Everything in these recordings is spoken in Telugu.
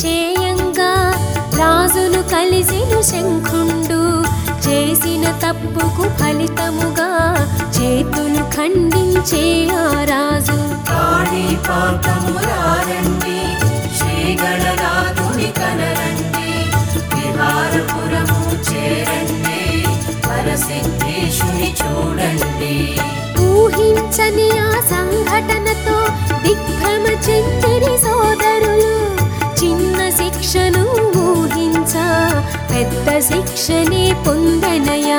చేయంగా రాజును కలిసిను శంఖుండు చేసిన తప్పుకు ఫలితముగా చేతులు ఖండించే ఆ రాజు కాణిపాకమురారండి శ్రీ గణనాథుని కనరండి విహారపురము చేరండి పరసిద్ధేశుని చూడండి ఊహించని ఆ సంఘటనతో దిగ్భ్రమ చెందిరి సోదరులు చిన్న శిక్షను ఊహించ పెద్ద శిక్షనే పొందనయా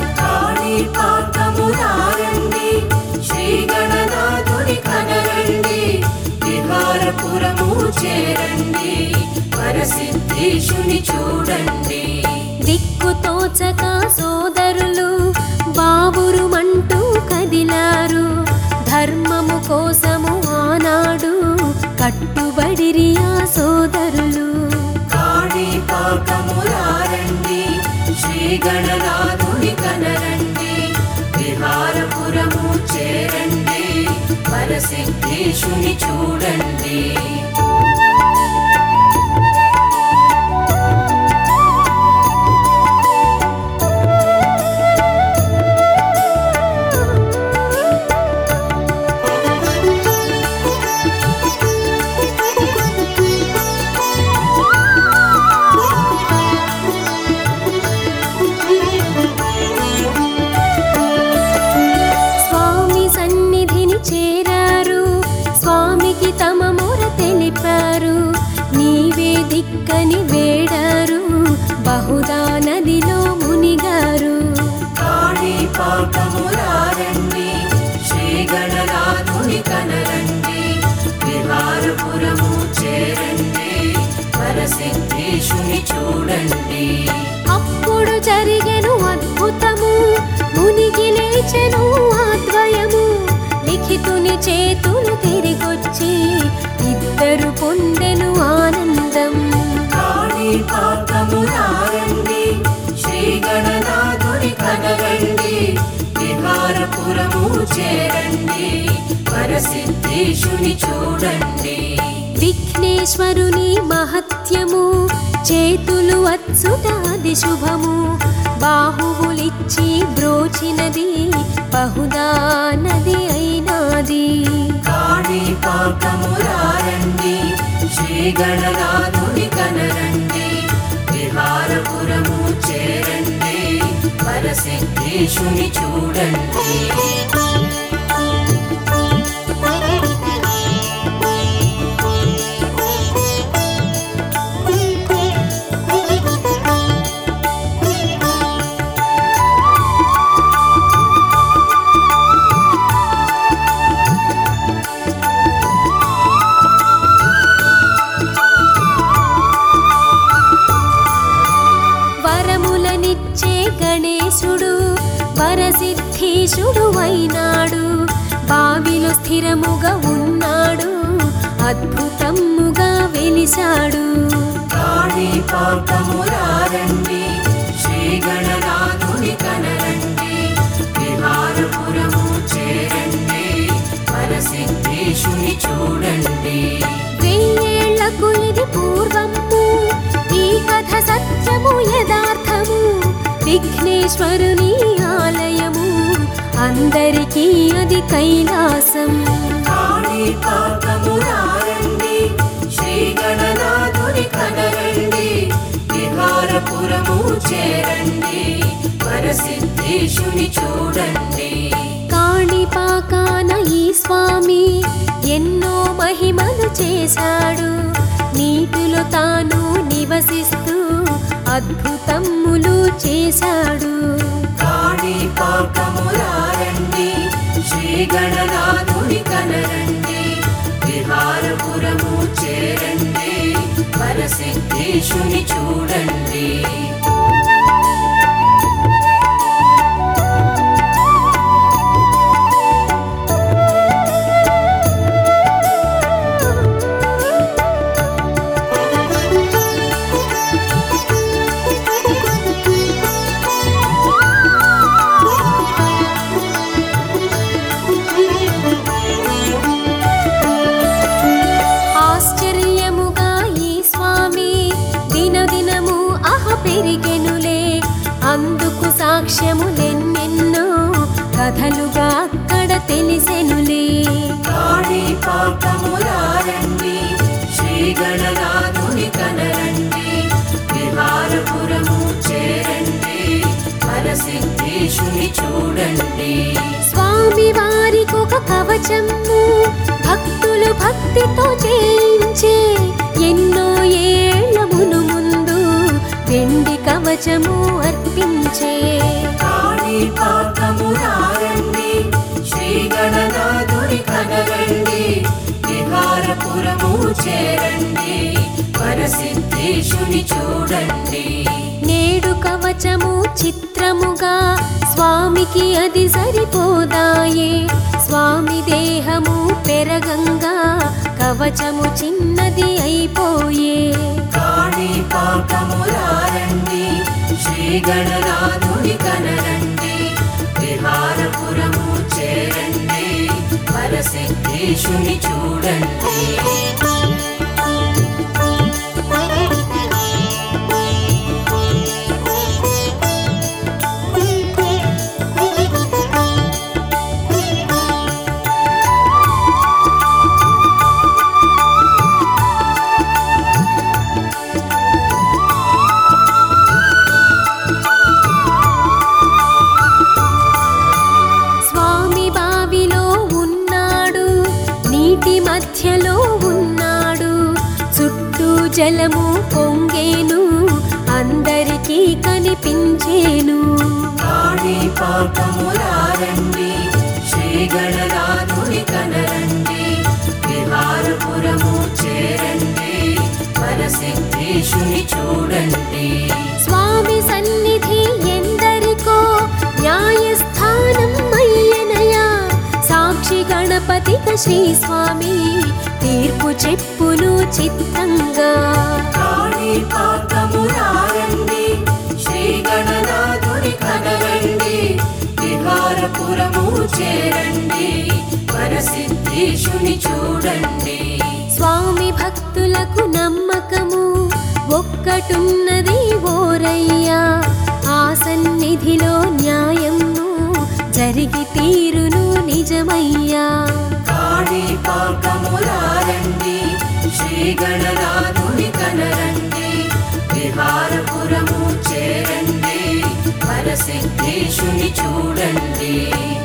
కాణిపాకమురారండి శ్రీ గణనాథుని కనరండి విహారపురము చేరండి పరసిద్ధేశుని చూడండి దిక్కు తోచక సోదరులు బాబురుమంటూ కదిలారు ధర్మము కోసము ఆనాడు కట్టుబడిరి ఆ సోదరులు కాణిపాకమురారండి శ్రీ గణనాథుని కనరండి విహారపురము చేరండి పరసిద్ధేశుని చూడండి స్వామి సన్నిధిని చేరారు స్వామికి తమ మొర తెలిపారు నీవే దిక్కని వేడారు బహుదా నదిలో మునిగారు కాణిపాకమురారండి శ్రీ గణనాథుని కనరండి విహారపురము చేరండి పరసిద్ధేశుని చూడండి అప్పుడు జరిగెను అద్భుతము మునిగి లేచెను ఆద్వయము లిఖితుని చేతులు తిరిగొచ్చి ఇద్దరు పొందెను ఆనందం కాణిపాకమురారండి శ్రీ గణనాథుని కనరండి విహారపురము చేరండి పరసిద్ధేశుని చూడండి విఘ్నేశ్వరుని మహత్యము చేతులు అచ్చుట అది శుభము బాహువులిచ్చి బ్రోచినది బహుదా నది అయినాది కాణిపాకమురారండి శ్రీ గణనాథుని కనరండి విహారపురము చేరండి పరసిద్ధేశుని చూడండి వరములనిచ్చే గణేశుడు వరసిద్ధీశుడు అయినాడు బావిలో స్థిరముగా ఉన్నాడు అద్భుతముగా వెలిశాడు కాణిపాకమురారండి శ్రీ గణనాథుని కనరండి విహారపురము చేరండి పరసిద్ధేశుని చూడండి వెయ్యేళ్లకు ఇది పూర్వము ఈ కథ సత్యము యథార్థము విఘ్నేశ్వరుని ఆలయము అందరికీ అది కైలాసం కాణిపాకమురారండి శ్రీ గణనాథుని కనరండి విహారపురము చేరండి పరసిద్ధేశుని చూడండి కాణిపాకాన ఈ స్వామి ఎన్నో మహిమలు చేశాడు నీటిలో తాను నివసిస్తూ అద్భుతములు చేశాడు కాణిపాకమురారండి శ్రీ గణనాథుని కనరండి విహారపురము చేరండి పరసిద్ధేశుని చూడండి ఆశ్చర్యముగా ఈ స్వామి పెరిగెనులే అందుకు సాక్ష్యములెన్నెన్నో కథలుగా అక్కడ తెలిసెనులే కాణిపాకములారండి శ్రీ గణనాథుని కనరండి విహారపురము చేరండి పరసిద్ధేశుని చూడండి స్వామి వారికొక కవచము భక్తులు భక్తితో చేయించే ఎన్నో ఏళ్ల మును ముందు వెండి కవచము అర్పించే కాణిపాకములారండి శ్రీ గణనాథుని కనరండి విహారపురము చేరండి పరసిద్ధేశుని చూడండి నేడు కవచము చిత్రముగా స్వామికి అది సరిపోదాయే స్వామి దేహము పెరగంగా కవచము చిన్నది అయిపోయే కాణిపాకములారండి శ్రీ గణనాథుని కనరండి విహారపురము చేరండి పరసిద్ధేశుని చూడండి స్వామి బావిలో ఉన్నాడు నీటి మధ్యలో ఉన్నాడు చుట్టూ జలము పొంగేను అందరికీ కనిపించేను కాణిపాకములారండి శ్రీ గణనాథుని కనరండి విహారపురము చేరండి పరసిద్ధేశుని చూడండి స్వామి సన్నిధి ఎందరికో న్యాయస్థానం అయ్యనయా సాక్షి గణపతిక శ్రీ స్వామి తీర్పు చెప్పును చిత్తంగా కాణిపాకములారండి శ్రీ గణనాథుని కనరండి విహారపురము చేరండి పరసిద్ధేశుని చూడండి స్వామి భక్తులకు నమ్మకము ఒక్కటున్నది ఓరయ్యా ఆ సన్నిధిలో న్యాయము జరిగి తీరును నిజమయ్యా కాణిపాకములారండి శ్రీ గణనాథుని కనరండి విహారపురము చేరండి పరసిద్ధేశుని చూడండి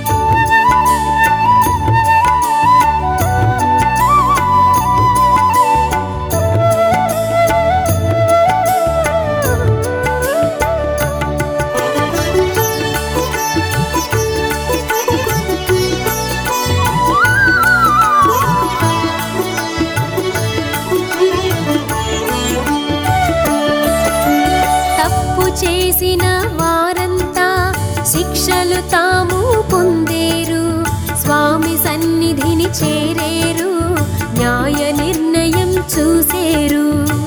తప్పు చేసిన వారంతా శిక్షలు తాము పొందేరు స్వామి సన్నిధిని చేరేరు న్యాయ నిర్ణయం చూసేరు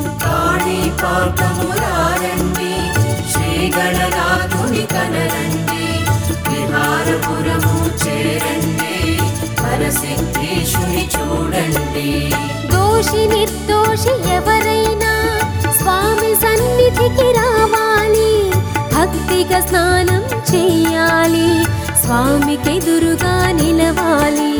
కాణిపాకములారండి శ్రీ గణనాథుని కనరండి విహారపురము చేరండి పరసిద్ధేశుని చూడండి దోషి నిర్దోషి ఎవరైనా స్వామి సన్నిధికి రావాలి భక్తిగా స్నానం చెయ్యాలి స్వామికి ఎదురుగా నిలవాలి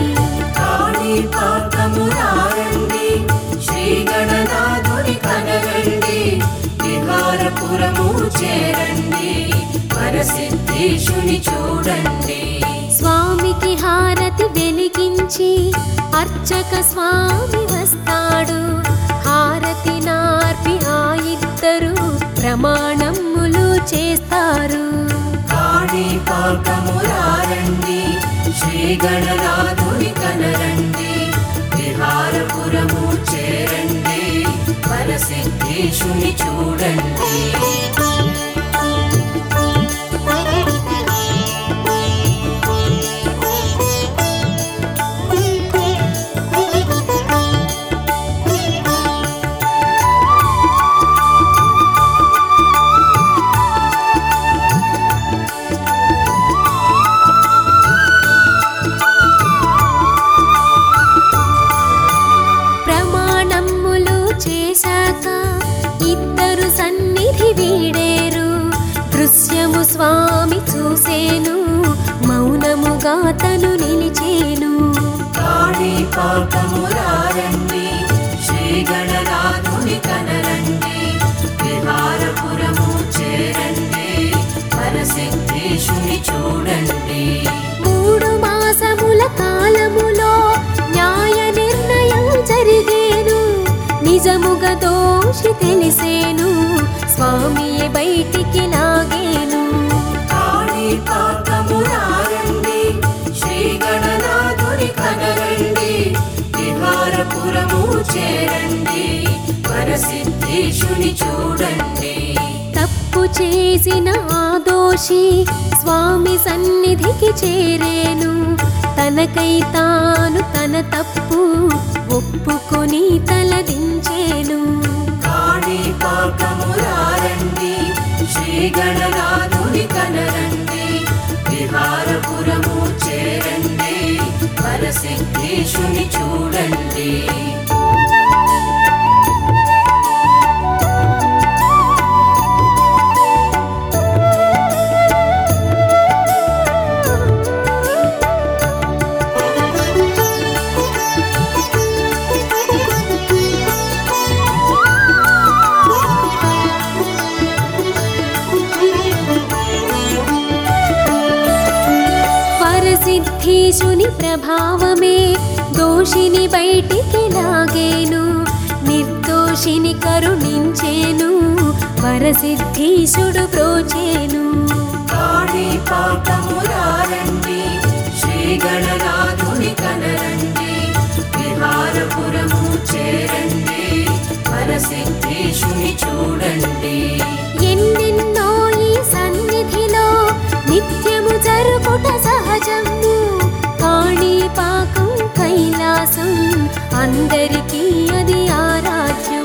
కాణిపాకములారండి శ్రీ గణనాథుని కనరండి విహారపురము చేరండి పరసిద్ధేశుని చూడండి స్వామికి హారతి వెలిగించి అర్చక స్వామి వస్తాడు హారతి నార్పి ఆ ఇద్దరు ప్రమాణములు చేస్తారు కాణిపాకములారండి శ్రీ గణనాథుని కనరండి విహారపురము చేరండి పరసిద్ధేశుని చూడండి ప్రమాణములు చేశాక ఇద్దరు సన్నిధి వీడే తెలిసేను మౌనముగా తను నిలిచేను కాణిపాకమురారండి శ్రీ గణనాథుని కనరండి విహారపురము చేరండి పరసిద్ధేశుని చూడండి మూడు మాసముల కాలములో న్యాయ నిర్ణయం జరిగేను నిజముగా దోషి తెలిసేను స్వామియే బయటికి లాగేను కాణిపాకమురారండి శ్రీ గణనాథుని కనరండి విహారపురము చేరండి పరసిద్ధేశుని చూడండి తప్పు చేసిన ఆ దోషి స్వామి సన్నిధికి చేరేను తనకై తాను తన తప్పు ఒప్పుకొని తలదించేను కాణిపాకమురారండి శ్రీ గణనాథుని కనరండి విహారపురము చేరండి పరసిద్ధేశుని చూడండి వరసిద్ధీశుని ప్రభావమే దోషిని బయటికి లాగేను నిర్దోషిని కరుణించేను వరసిద్ధీశుడు ప్రోచేను కాణిపాకమురారండి శ్రీ గణనాథుని కనరండి విహారపురము చేరండి పరసిద్ధేశుని చూడండి ఎన్నెన్నో ఈ సన్నిధిలో నిత్యము జరుపుట సహజము కాణిపాకం కైలాసం అందరికీ అది ఆరాధ్యం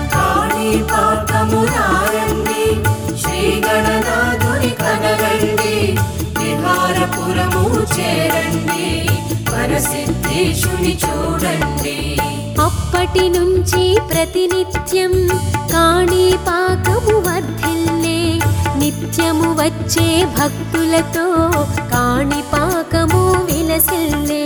కాణిపాకమురారండి శ్రీ గణనాథుని కనరండి విహారపురము చేరండి పరసిద్ధేశుని చూడండి అప్పటి నుంచి ప్రతినిత్యం కాణిపాకము వర్ధిల్లే నిత్యము వచ్చే భక్తులతో కాణిపాకము విలసిల్లే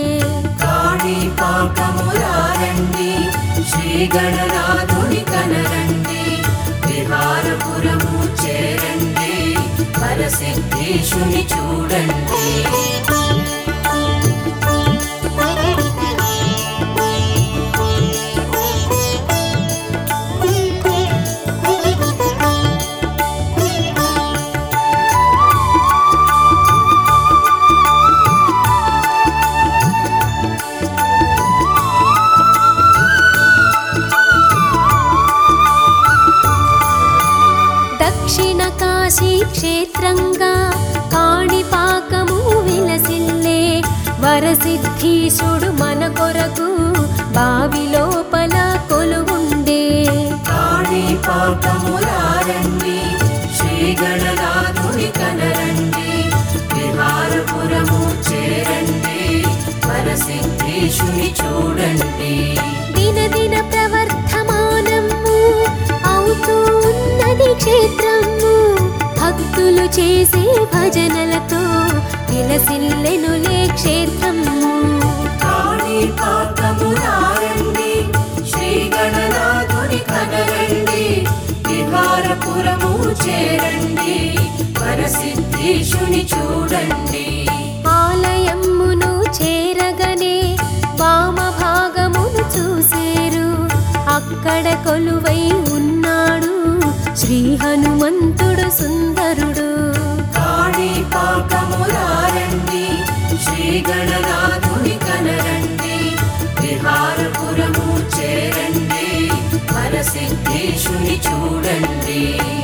కాణిపాకమురారండి శ్రీ గణనాథుని కనరండి విహారపురము చేరండి పరసిద్ధేశుని చూడండి దక్షిణ కాశీ క్షేత్రంగా కాణిపాకము విలసిల్లే వరసిద్ధీశుడు మన కొరకు బావి లోపల కొలువుండే కాణిపాకమురారండి శ్రీ గణనాథుని కనరండి విహారపురము చేరండి పరసిద్ధేశుని చూడండి దినదిన ప్రవర్ధమానము అవుతూ ఉన్నది క్షేత్రము భక్తులు చేసే భజనలతో విలసిల్లెనులే క్షేత్రము కాణిపాకమురారండి శ్రీ గణనాథుని కనరండి విహారపురము చేరండి పరసిద్ధేశుని చూడండి ఆలయమును చేరగనే వామ భాగమును చూసేరు అక్కడ కొలువై ఉన్నాడు శ్రీ హనుమంతుడు సుందరుడు కాణిపాకమురారండి శ్రీ గణనాథుని కనరండి విహారపురము చేరండి పరసిద్ధేశుని చూడండి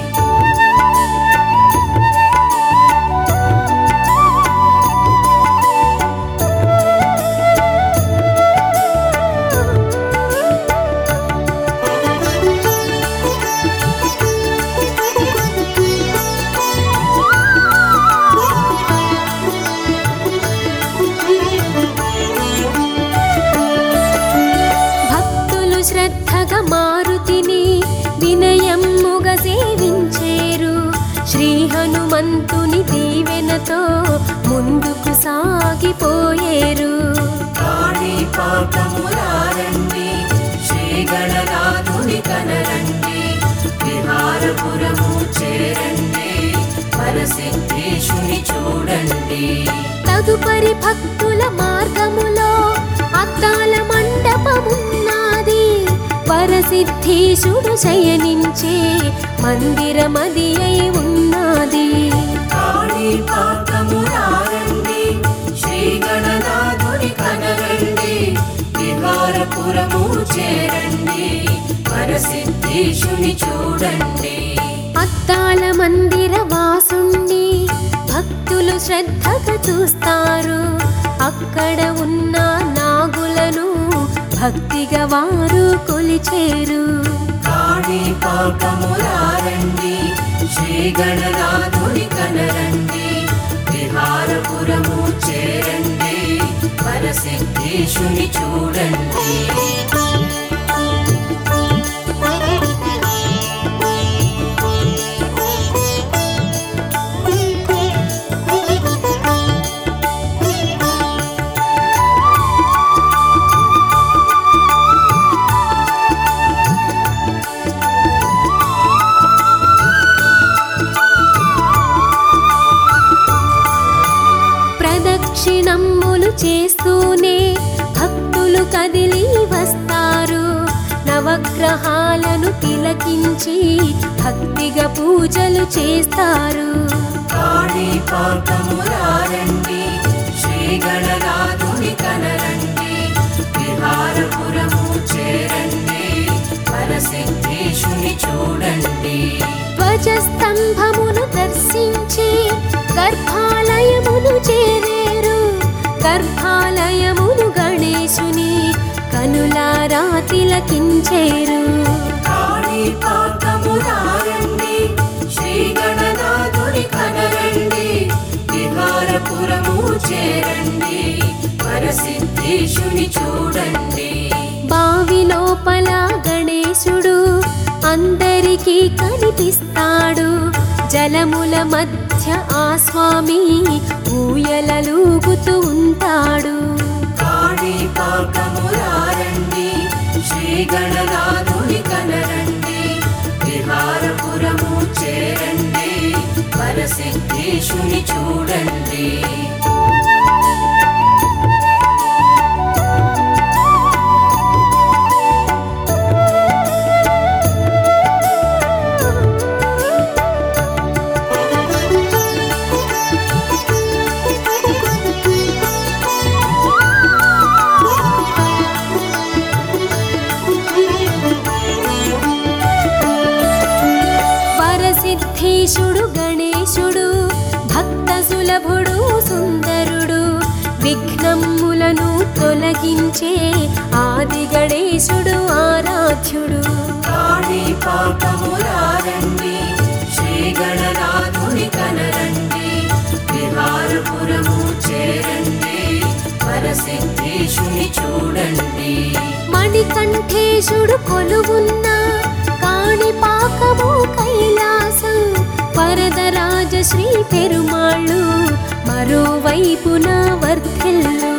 భక్తులు శ్రద్ధగా మారుతిని వినయమ్ముగా సేవించేరు శ్రీ హనుమంతుని దీవెనతో ముందుకు సాగిపోయేరు కాణిపాకములారండి శ్రీ గణనాథుని కనరండి విహారపురము చేరండి పరసిద్ధేశుని చూడండి తదుపరి భక్తుల మార్గములో అద్దాల మండపమున్నది వరసిద్ధీశుడు శయనించే మందిరమది అయి ఉన్నది కాణిపాకములారండి శ్రీ గణనాథుని కనరండి విహారపురము చేరండి పరసిద్ధేశుని చూడండి అద్దాల మందిర వాసుణ్ణి భక్తులు శ్రద్ధగా చూస్తారు అక్కడ ఉన్న నాగులను భక్తిగా వారు కొలిచేరు కాణిపాకములారండి శ్రీ గణనాథుని కనరండి విహారపురము చేరండి పరసిద్ధేశుని చూడండి ప్రదక్షిణమ్ములు చేస్తూనే భక్తులు కదిలి వస్తారు నవగ్రహాలను తిలకించి భక్తిగా పూజలు చేస్తారు కాణిపాకములారండి శ్రీ గణనాథుని కనరండి విహారపురము చేరండి పరసిద్ధేశుని చూడండి ధ్వజస్తంభమును దర్శించి గర్భాలయమును చేరేరు గర్భాలయమును గణేశుని కనులారా తిలకించేరు కాణిపాకములారండి శ్రీ గణనాథుని కనరండి విహారపురము చేరండి పరసిద్ధేశుని చూడండి బావి లోపల గణేశుడు అందరికీ కనిపిస్తాడు జలముల మధ్య ఆ స్వామి ఊయలలూగుతూ ఉంటాడు కాణిపాకములారండి శ్రీ గణనాథుని కనరండి విహారపురము చేరండి పరసిద్ధేశుని చూడండి వరసిద్ధీశుడు గణేశుడు భక్త సులభుడు సుందరుడు విఘ్నములను తొలగించే ఆది గణేశుడు ఆరాధ్యుడు కాణిపాకములారండి శ్రీ గణనాథుని కనరండి విహారపురము చేరండి పరసిద్ధేశుని చూడండి మణికంఠేశుడు కొలువున్న కాణిపాకము కైలాసం వరదరాజ శ్రీ పెరుమాళ్ళు మరోవైపున వర్ధిల్లు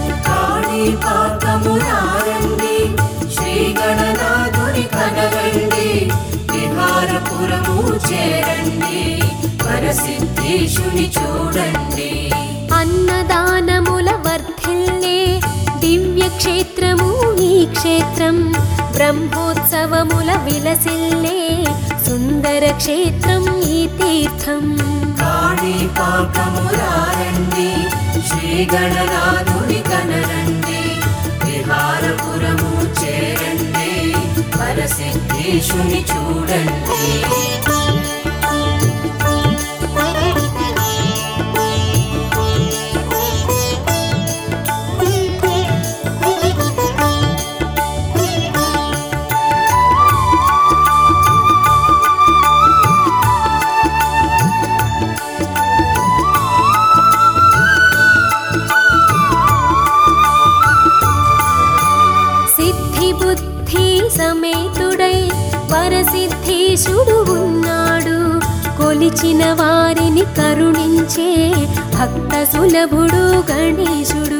కాణిపాకములారండి శ్రీ గణనాథుని కనరండి విహారపురము చేరండి పరసిద్ధేశుని చూడండి అన్నదానముల వర్ధిల్లే దివ్య క్షేత్రము ఈ క్షేత్రం బ్రహ్మోత్సవముల విలసిల్లే సుందర క్షేత్రం ఈ తీర్థం కాణిపాకములారండి శ్రీ గణనాథుని కనరండి విహారపురము చేరండి పరసిద్ధేశుని చూడండి సిద్ధి బుద్ధి సమేతుడై పరసిద్ధీశుడు ఉన్నాడు కొలు కొలిచిన వారిని కరుణించే భక్త సులభుడు గణేశుడు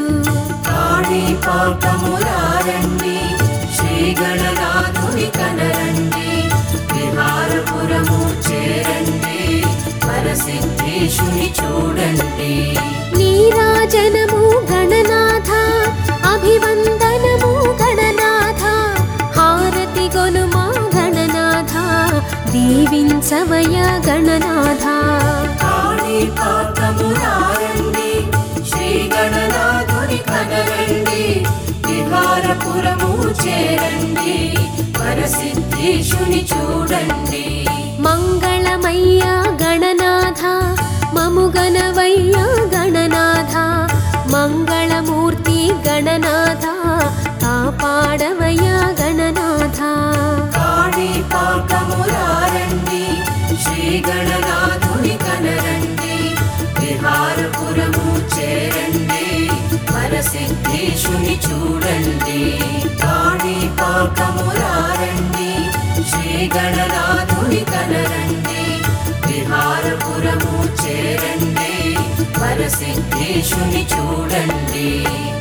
కాణిపాకములారండి శ్రీ గణనాథుని కనరండి విహారపురము చేరండి పరసిద్ధేశుని చూడండి నీరాజనము గణనాథ అభివందనము గణనాథ హారతి గొనుమా గణనాథ దీవించవయ గణనాథ కాణిపాకములారండి శ్రీ గణనాథుని కనరండి విహారపురము చేరండి పరసిద్ధేశుని చూడండి మంగళమయ్య గణనాథ మముగనవయ్య గణనాథ మంగళమూర్తి గణనాథ కాపాడవయ్య గణనాథ కాణిపాకములారండి శ్రీ గణనాథుని కనరండి విహారపురము చేరండి పరసిద్ధేశుని చూడండి కాణిపాకములారండి శ్రీ గణనాథుని కనరండి విహారపురము చేరండి పరసిద్ధేశుని చూడండి